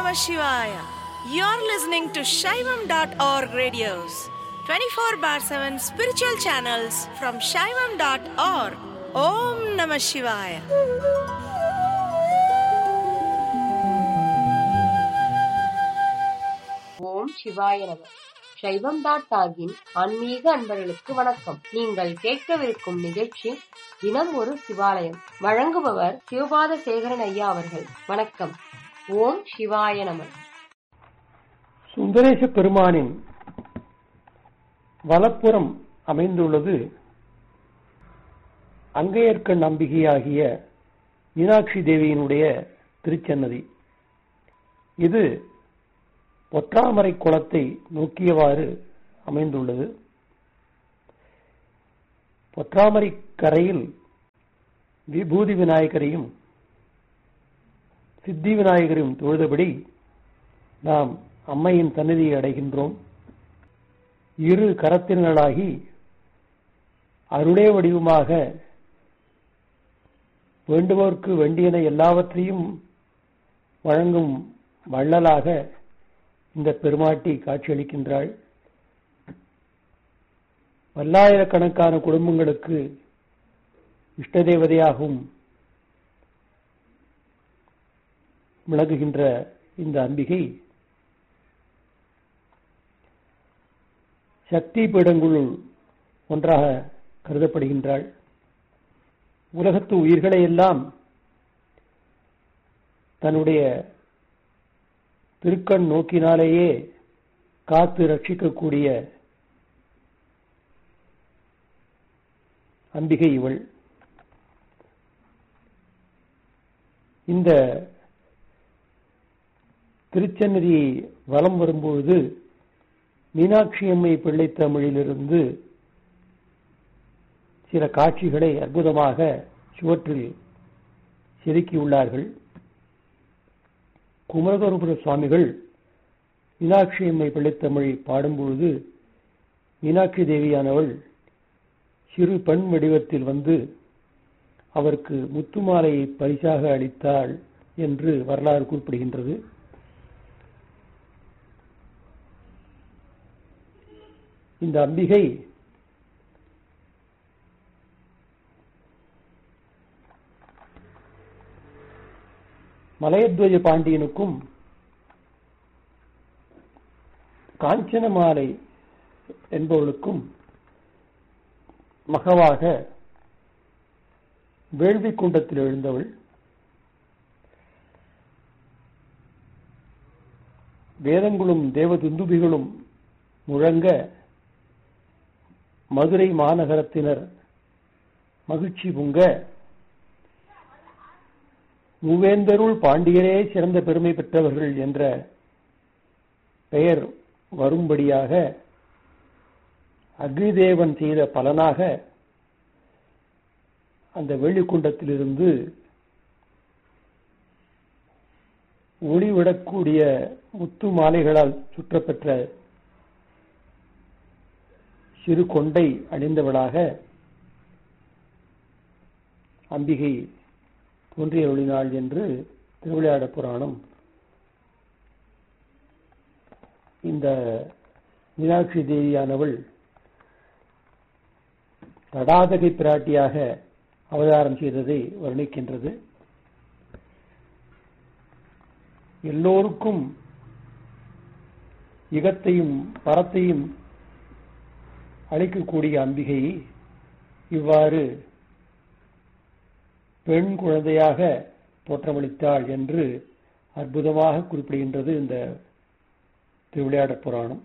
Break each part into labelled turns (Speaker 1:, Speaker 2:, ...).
Speaker 1: Namah Shivaya. You're listening to Shaivam.org radios, 24 bar 7 spiritual channels from Shaivam.org. Om Namah Shivaya.
Speaker 2: ஓம் சிவாய நம சைவம் dot டாகின் ஆன்மீக அன்பர்களுக்கு வணக்கம் நீங்கள் கேட்கவிருக்கும் நிகழ்ச்சி தினம் ஒரு சிவாலயம் வழங்குபவர் சிவபாத சேகரன் ஐயா அவர்கள் வணக்கம் ஓம் சிவாய நம
Speaker 3: சுந்தரேச பெருமானின் வலப்புறம் அமைந்துள்ளது அங்கையர்க்கண் நம்பிகையாகிய மீனாட்சி தேவியினுடைய திருச்சன்னதி இது பொற்றாமரை குளத்தை நோக்கியவாறு அமைந்துள்ளது பொற்றாமரை கரையில் விபூதி விநாயகரையும் சித்தி விநாயகரையும் தொழுதபடி நாம் அம்மையின் சந்நிதியை அடைகின்றோம் இரு கரத்தினர்களாகி அருளே வடிவமாக வேண்டுவோர்க்கு வேண்டியன எல்லாவற்றையும் வழங்கும் வள்ளலாக இந்த பெருமாட்டி காட்சியளிக்கின்றாள் பல்லாயிரக்கணக்கான குடும்பங்களுக்கு இஷ்ட தேவதையாகவும் விளங்குகின்ற இந்த அம்பிகை சக்தி பீடங்களுள் ஒன்றாக கருதப்படுகின்றாள் உலகத்து உயிர்களை எல்லாம் தன்னுடைய திருக்கண் நோக்கினாலேயே காத்து ரட்சிக்கக்கூடிய அம்பிகை இவள் இந்த திருச்சன்னதியை வலம் வரும்பொழுது மீனாட்சி அம்மை பிள்ளை தமிழிலிருந்து சில காட்சிகளை அற்புதமாக சுவற்றில் செதுக்கியுள்ளார்கள் குமரகுருபுர சுவாமிகள் மீனாட்சி அம்மை பிள்ளைத்தமிழை பாடும்பொழுது மீனாட்சி தேவியானவள் சிறு பெண் வடிவத்தில் வந்து அவருக்கு முத்துமாலையை பரிசாக அளித்தாள் என்று வரலாறு குறிப்பிடுகின்றது இந்த அம்பிகை மலையத்வஜ பாண்டியனுக்கும் காஞ்சனமாலை என்பவளுக்கும் மகவாக வேள்வி குண்டத்தில் எழுந்தவள் வேதங்களும் தேவதுந்துபிகளும் முழங்க மதுரை மாநகரத்தினர் மகிழ்ச்சி பொங்க மூவேந்தருள் பாண்டியரே சிறந்த பெருமை பெற்றவர்கள் என்ற பெயர் வரும்படியாக அக்னிதேவன் செய்த பலனாக அந்த வெள்ளிக்குண்டத்திலிருந்து ஒளிவிடக்கூடிய முத்து மாலைகளால் சுற்றப்பெற்ற சிறு கொண்டை அணிந்தவளாக அம்பிகை தோன்றிய ஒளிநாள் என்று திருவிளையாட புராணம் இந்த மீனாட்சி தேவியானவள் தடாதகை பிராட்டியாக அவதாரம் செய்ததை வர்ணிக்கின்றது எல்லோருக்கும் இகத்தையும் பரத்தையும் அளிக்கக்கூடிய அம்பிகை இவ்வாறு பெண் குழந்தையாக தோற்றமளித்தாள் என்று அற்புதமாக குறிப்பிடுகின்றது இந்த திருவிளையாட புராணம்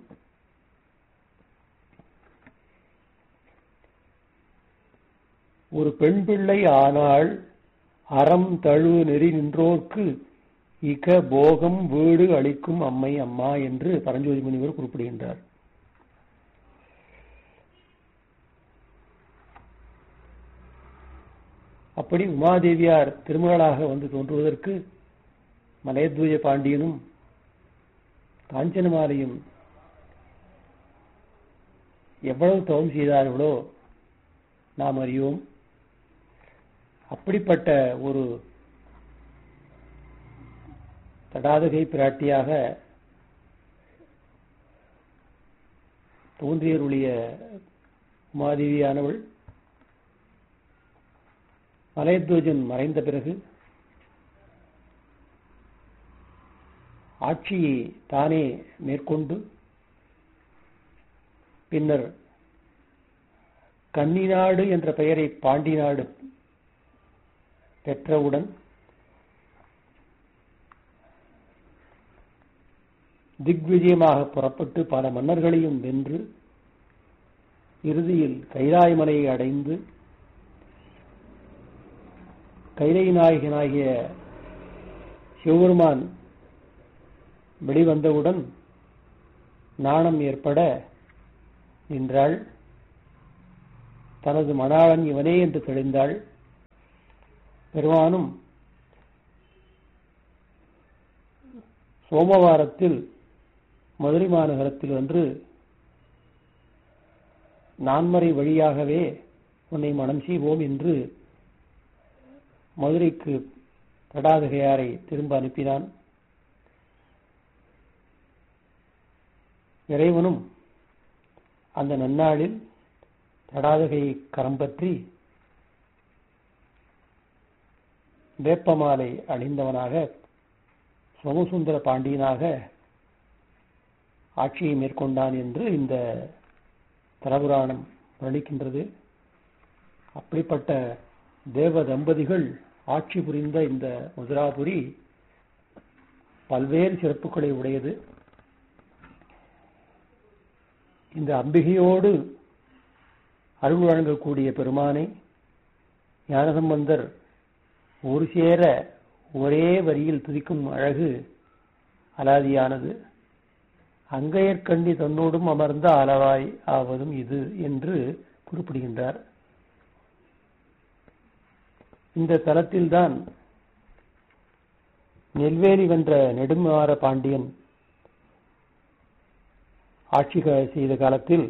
Speaker 3: ஒரு பெண் பிள்ளை ஆனால் அறம் தழு நெறி நின்றோர்க்கு இக போகம் வீடு அளிக்கும் அம்மை அம்மா என்று பரஞ்சோதி முனிவர் குறிப்பிடுகின்றார் அப்படி உமாதேவியார் திருமகளாக வந்து தோன்றுவதற்கு மலையத்வய பாண்டியனும் காஞ்சனமாலையும் எவ்வளவு தவம் செய்தார்களோ நாம் அறியோம் அப்படிப்பட்ட ஒரு தடாதகை பிராட்டியாக தோன்றியருடைய உமாதேவியானவள் மலையத்வஜன் மறைந்த பிறகு ஆட்சியை தானே மேற்கொண்டு பின்னர் கன்னிநாடு என்ற பெயரை பாண்டி நாடு பெற்றவுடன் திக்விஜயமாக புறப்பட்டு பல மன்னர்களையும் வென்று இறுதியில் கைலாய மலையை அடைந்து கைலை நாயகனாகிய சிவபெருமான் வெளிவந்தவுடன் நாணம் ஏற்பட நின்றாள் தனது மணாளன் இவனே என்று தெளிந்தாள் பெருமானும் சோமவாரத்தில் மதுரை மாநகரத்தில் வந்து நான்மறை வழியாகவே உன்னை மனம் செய்வோம் என்று மதுரைக்கு தடாதகையாரை திரும்ப அனுப்பினான் இறைவனும் அந்த நன்னாளில் தடாதகையை கரம் பற்றி வேப்பமாலை அணிந்தவனாக சோமசுந்தர பாண்டியனாக ஆட்சியை மேற்கொண்டான் என்று இந்த தலபுராணம் வர்ணிக்கின்றது அப்படிப்பட்ட தேவ தம்பதிகள் ஆட்சி புரிந்த இந்த மதுராபுரி பல்வேறு சிறப்புகளை உடையது இந்த அம்பிகையோடு அருள் வழங்கக்கூடிய பெருமானை ஞானசம்பந்தர் ஒரு சேர ஒரே வரியில் துதிக்கும் அழகு அலாதியானது அங்கையற்கண்டி தன்னோடும் அமர்ந்த அளவாய் ஆவதும் இது என்று குறிப்பிடுகின்றார் இந்த தலத்தில்தான் நெல்வேலி வென்ற நெடுமாற பாண்டியன் ஆட்சி செய்த காலத்தில்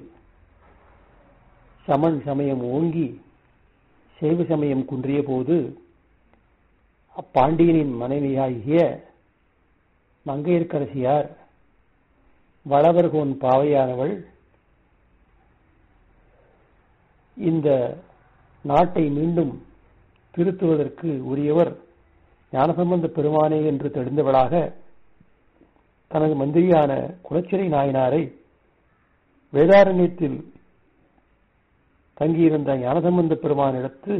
Speaker 3: சமன் சமயம் ஓங்கி சைவ சமயம் குன்றிய போது அப்பாண்டியனின் மனைவியாகிய மங்கையர்க்கரசியார் வளவர்கோன் பாவையானவள் இந்த நாட்டை மீண்டும் திருத்துவதற்கு உரியவர் ஞானசம்பந்த பெருமானே என்று தெரிந்தவளாக தனது மந்திரியான குலச்சிறை நாயனாரை வேதாரண்யத்தில் தங்கியிருந்த ஞானசம்பந்த பெருமானிடத்து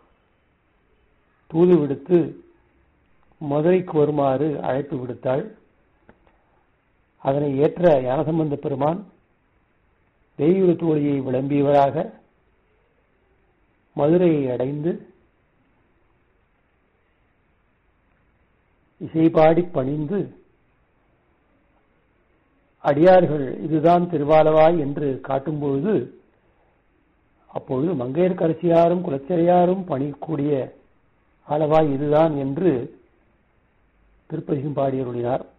Speaker 3: தூது விடுத்து மதுரைக்கு வருமாறு அழைப்பு விடுத்தாள் அதனை ஏற்ற ஞானசம்பந்த பெருமான் தெய்வ தோழியை விளம்பியவராக மதுரையை அடைந்து இசைபாடி பணிந்து அடியார்கள் இதுதான் திருவாலவாய் என்று காட்டும்பொழுது அப்பொழுது மங்கையர்கரசியாரும் குலச்சிறையாரும் பணிக்கூடிய ஆலவாய் இதுதான் என்று திருப்பதிகம் பாடியருளினார்